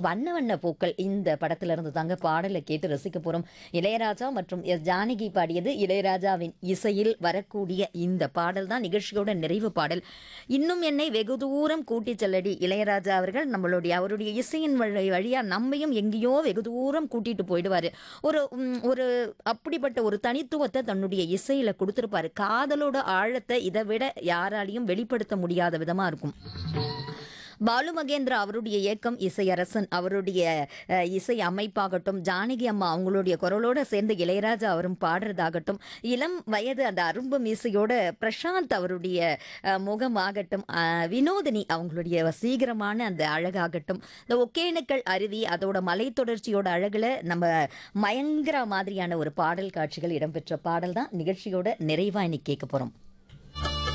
வண்ண வண்ண பூக்கள் இந்த படத்துல இருந்து தாங்க பாடலை கேட்டு ரசிக்க போறோம் இளையராஜா மற்றும் எஸ் ஜானகி பாடியது இளையராஜாவின் இசையில் வரக்கூடிய இந்த பாடல் தான் நிகழ்ச்சியோட நிறைவு பாடல் இன்னும் என்னை வெகு தூரம் கூட்டி செல்லடி இளையராஜா அவர்கள் நம்மளுடைய அவருடைய இசையின் வழி வழியா நம்மையும் எங்கேயோ வெகு தூரம் கூட்டிட்டு போயிடுவாரு ஒரு ம், ஒரு அப்படிப்பட்ட ஒரு தனித்துவத்தை தன்னுடைய இசையில கொடுத்திருப்பாரு காதலோட ஆழத்தை இதை விட யாராலையும் வெளிப்படுத்த முடியாத விதமா இருக்கும் பாலு மகேந்திரா அவருடைய இயக்கம் இசையரசன் அவருடைய அஹ், இசை அமைப்பாகட்டும் ஜானகி அம்மா அவங்களுடைய குரலோட சேர்ந்து இளையராஜா அவரும் பாடுறதாகட்டும் இளம் வயது அந்த அரும்பு மீசையோட பிரசாந்த் அவருடைய அஹ், முகமாகட்டும் அஹ், வினோதினி அவங்களுடைய வசீகரமான அந்த அழகாகட்டும் இந்த ஒகேனக்கல் அருவி அதோட மலைத்தொடர்ச்சியோட அழகுல நம்ம மயங்கர மாதிரியான ஒரு பாடல் காட்சிகள் இடம்பெற்ற பாடல் தான் நிகழ்ச்சியோட நிறைவா இன்னைக்கு கேட்க போறோம்